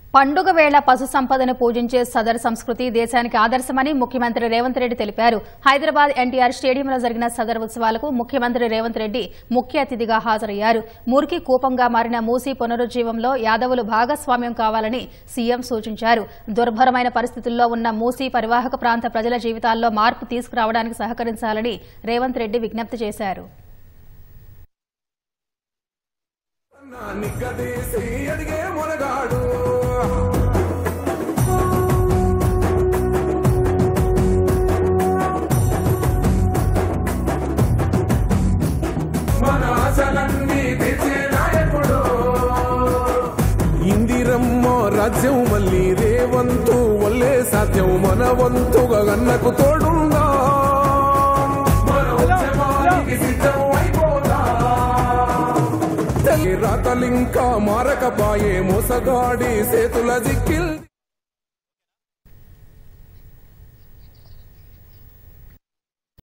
పండుగ వేళ పశు సంపదను పూజించే సదర్ సంస్కృతి దేశానికి ఆదర్శమని ముఖ్యమంత్రి రేవంత్ రెడ్డి తెలిపారు హైదరాబాద్ ఎన్టీఆర్ స్టేడియంలో జరిగిన సదర్ ఉత్సవాలకు ముఖ్యమంత్రి రేవంత్ రెడ్డి ముఖ్య అతిథిగా హాజరయ్యారు మురికి కూపంగా మారిన మూసీ పునరుజ్జీవంలో యాదవులు భాగస్వామ్యం కావాలని సీఎం సూచించారు దుర్భరమైన పరిస్థితుల్లో ఉన్న మూసీ పరివాహక ప్రాంత ప్రజల జీవితాల్లో మార్పు తీసుకురావడానికి సహకరించాలని రేవంత్ రెడ్డి విజ్ఞప్తి చేశారు నా నిగ్గదీసి అడిగే మొనగాడు మన ఆశలన్నీ తీర్చే నాయకుడు ఇందిరమ్మ రాజ్యం మళ్ళీ రేవంతు వల్లే సాధ్యం మన వంతుగా గన్నకు తోడుందా మన ఉద్యమానికి సిద్ధం అయిపోదా తల్లి రాతలింకా మారకపాయే మోసగాడి సేతుల దిక్కిల్